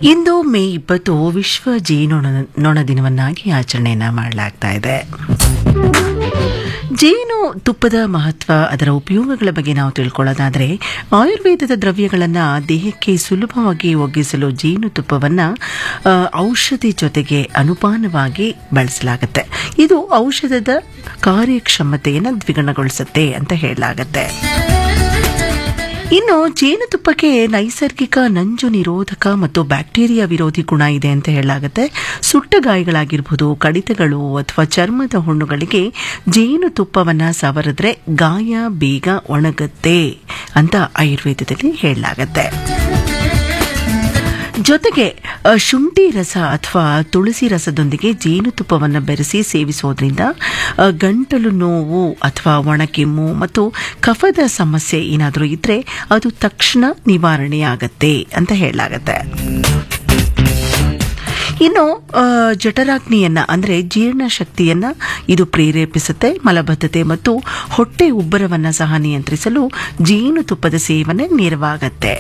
ಇಂದು ಮೇ ಇಪ್ಪತ್ತು ವಿಶ್ವ ಜೇನುನೊಣ ನೊಣ ದಿನವನ್ನಾಗಿ ಆಚರಣೆಯನ್ನ ಮಾಡಲಾಗ್ತಾ ಇದೆ ಜೇನು ತುಪ್ಪದ ಮಹತ್ವ ಅದರ ಉಪಯೋಗಗಳ ಬಗ್ಗೆ ನಾವು ತಿಳ್ಕೊಳ್ಳೋದಾದ್ರೆ ಆಯುರ್ವೇದದ ದ್ರವ್ಯಗಳನ್ನು ದೇಹಕ್ಕೆ ಸುಲಭವಾಗಿ ಒಗ್ಗಿಸಲು ಜೇನು ತುಪ್ಪವನ್ನು ಔಷಧಿ ಜೊತೆಗೆ ಅನುಪಾನವಾಗಿ ಬಳಸಲಾಗುತ್ತೆ ಇದು ಔಷಧದ ಕಾರ್ಯಕ್ಷಮತೆಯನ್ನು ದ್ವಿಗುಣಗೊಳಿಸುತ್ತೆ ಅಂತ ಹೇಳಲಾಗತ್ತೆ ಇನ್ನು ಜೇನುತುಪ್ಪಕ್ಕೆ ನೈಸರ್ಗಿಕ ನಂಜು ನಿರೋಧಕ ಮತ್ತು ಬ್ಯಾಕ್ಟೀರಿಯಾ ವಿರೋಧಿ ಗುಣ ಇದೆ ಅಂತ ಹೇಳಲಾಗುತ್ತೆ ಸುಟ್ಟ ಗಾಯಗಳಾಗಿರ್ಬೋದು ಕಡಿತಗಳು ಅಥವಾ ಚರ್ಮದ ಹುಣ್ಣುಗಳಿಗೆ ಜೇನುತುಪ್ಪವನ್ನ ಸವರಿದ್ರೆ ಗಾಯ ಬೇಗ ಒಣಗುತ್ತೆ ಅಂತ ಆಯುರ್ವೇದದಲ್ಲಿ ಹೇಳಲಾಗತ್ತೆ ಜೊತೆಗೆ ಅ, ಶುಂಠಿ ರಸ ಅಥವಾ ತುಳಸಿ ರಸದೊಂದಿಗೆ ಜೇನುತುಪ್ಪವನ್ನು ಬೆರೆಸಿ ಸೇವಿಸೋದ್ರಿಂದ ಅ, ಗಂಟಲು ನೋವು ಅಥವಾ ಒಣಕೆಮ್ಮು ಮತ್ತು ಕಫದ ಸಮಸ್ಯೆ ಏನಾದರೂ ಇದ್ರೆ ಅದು ತಕ್ಷಣ ನಿವಾರಣೆಯಾಗತ್ತೆ ಅಂತ ಹೇಳಲಾಗತ್ತೆ ಇನ್ನು ಆ, ಜಠರಾಗ್ನಿಯನ್ನ ಅಂದ್ರೆ ಜೀರ್ಣ ಶಕ್ತಿಯನ್ನ ಇದು ಪ್ರೇರೇಪಿಸುತ್ತೆ ಮಲಬದ್ಧತೆ ಮತ್ತು ಹೊಟ್ಟೆ ಉಬ್ಬರವನ್ನ ಸಹ ನಿಯಂತ್ರಿಸಲು ಜೇನುತುಪ್ಪದ ಸೇವನೆ ನೆರವಾಗತ್ತೆ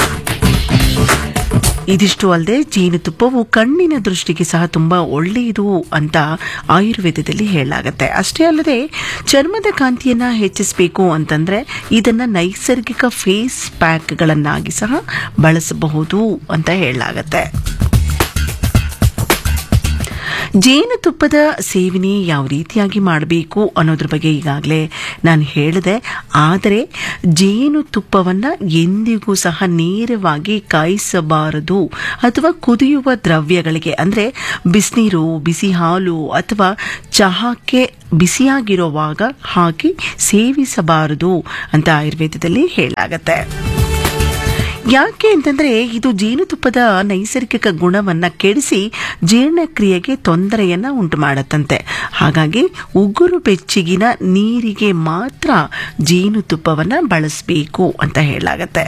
ಇದಿಷ್ಟು ಅಲ್ಲದೆ ಜೇನುತುಪ್ಪವು ಕಣ್ಣಿನ ದೃಷ್ಟಿಗೆ ಸಹ ತುಂಬಾ ಒಳ್ಳೆಯದು ಅಂತ ಆಯುರ್ವೇದದಲ್ಲಿ ಹೇಳಲಾಗತ್ತೆ ಅಷ್ಟೇ ಅಲ್ಲದೆ ಚರ್ಮದ ಕಾಂತಿಯನ್ನ ಹೆಚ್ಚಿಸಬೇಕು ಅಂತಂದ್ರೆ ಇದನ್ನ ನೈಸರ್ಗಿಕ ಫೇಸ್ ಪ್ಯಾಕ್ಗಳನ್ನಾಗಿ ಸಹ ಬಳಸಬಹುದು ಅಂತ ಹೇಳಲಾಗತ್ತೆ ಜೇನುತುಪ್ಪದ ಸೇವನೆ ಯಾವ ರೀತಿಯಾಗಿ ಮಾಡಬೇಕು ಅನ್ನೋದ್ರ ಬಗ್ಗೆ ಈಗಾಗಲೇ ನಾನು ಹೇಳಿದೆ ಆದರೆ ಜೇನುತುಪ್ಪವನ್ನು ಎಂದಿಗೂ ಸಹ ನೇರವಾಗಿ ಕಾಯಿಸಬಾರದು ಅಥವಾ ಕುದಿಯುವ ದ್ರವ್ಯಗಳಿಗೆ ಅಂದರೆ ಬಿಸಿನೀರು ಬಿಸಿ ಹಾಲು ಅಥವಾ ಚಹಾಕ್ಕೆ ಬಿಸಿಯಾಗಿರುವಾಗ ಹಾಕಿ ಸೇವಿಸಬಾರದು ಅಂತ ಆಯುರ್ವೇದದಲ್ಲಿ ಹೇಳಲಾಗತ್ತೆ ಯಾಕೆ ಅಂತಂದ್ರೆ ಇದು ಜೇನುತುಪ್ಪದ ನೈಸರ್ಗಿಕ ಗುಣವನ್ನ ಕೆಡಿಸಿ ಜೀರ್ಣಕ್ರಿಯೆಗೆ ತೊಂದರೆಯನ್ನ ಉಂಟು ಮಾಡತ್ತಂತೆ ಹಾಗಾಗಿ ಉಗುರು ಬೆಚ್ಚಗಿನ ನೀರಿಗೆ ಮಾತ್ರ ಜೇನುತುಪ್ಪವನ್ನ ಬಳಸಬೇಕು ಅಂತ ಹೇಳಲಾಗತ್ತೆ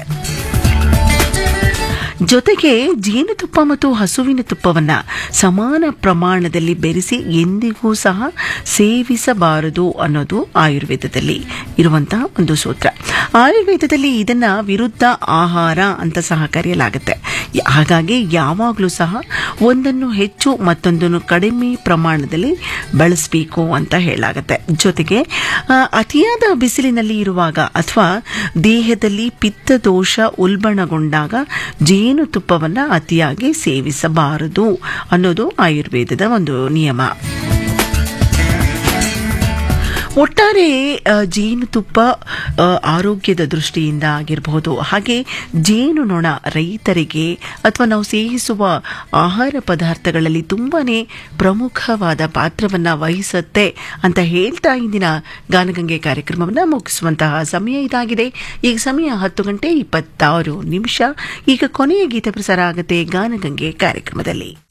ಜೊತೆಗೆ ಜೇನುತುಪ್ಪ ಮತ್ತು ಹಸುವಿನ ತುಪ್ಪವನ್ನ ಸಮಾನ ಪ್ರಮಾಣದಲ್ಲಿ ಬೆರೆಸಿ ಎಂದಿಗೂ ಸಹ ಸೇವಿಸಬಾರದು ಅನ್ನೋದು ಆಯುರ್ವೇದದಲ್ಲಿ ಇರುವಂತಹ ಒಂದು ಸೂತ್ರ ಆಯುರ್ವೇದದಲ್ಲಿ ಇದನ್ನ ವಿರುದ್ಧ ಆಹಾರ ಅಂತ ಸಹ ಕರೆಯಲಾಗುತ್ತೆ ಯ- ಹಾಗಾಗಿ ಯಾವಾಗಲೂ ಸಹ ಒಂದನ್ನು ಹೆಚ್ಚು ಮತ್ತೊಂದನ್ನು ಕಡಿಮೆ ಪ್ರಮಾಣದಲ್ಲಿ ಬಳಸಬೇಕು ಅಂತ ಹೇಳಲಾಗುತ್ತೆ ಜೊತೆಗೆ ಆ, ಅತಿಯಾದ ಬಿಸಿಲಿನಲ್ಲಿ ಇರುವಾಗ ಅಥವಾ ದೇಹದಲ್ಲಿ ಪಿತ್ತ ದೋಷ ಉಲ್ಬಣಗೊಂಡಾಗ ಜೇನುತುಪ್ಪವನ್ನು ಅತಿಯಾಗಿ ಸೇವಿಸಬಾರದು ಅನ್ನೋದು ಆಯುರ್ವೇದದ ಒಂದು ನಿಯಮ ಒಟ್ಟಾರೆ ಆ, ಜೇನುತುಪ್ಪ ಆ, ಆರೋಗ್ಯದ ದೃಷ್ಟಿಯಿಂದ ಆಗಿರಬಹುದು ಹಾಗೆ ಜೇನುನೊಣ ರೈತರಿಗೆ ಅಥವಾ ನಾವು ಸೇವಿಸುವ ಆಹಾರ ಪದಾರ್ಥಗಳಲ್ಲಿ ತುಂಬಾನೇ ಪ್ರಮುಖವಾದ ಪಾತ್ರವನ್ನ ವಹಿಸುತ್ತೆ ಅಂತ ಹೇಳ್ತಾ ಇಂದಿನ ಗಾನಗಂಗೆ ಕಾರ್ಯಕ್ರಮವನ್ನು ಮುಗಿಸುವಂತಹ ಸಮಯ ಇದಾಗಿದೆ ಈಗ ಸಮಯ ಹತ್ತು ಗಂಟೆ ಇಪ್ಪತ್ತಾರು ನಿಮಿಷ ಈಗ ಕೊನೆಯ ಗೀತೆ ಪ್ರಸಾರ ಆಗುತ್ತೆ ಗಾನಗಂಗೆ ಕಾರ್ಯಕ್ರಮದಲ್ಲಿ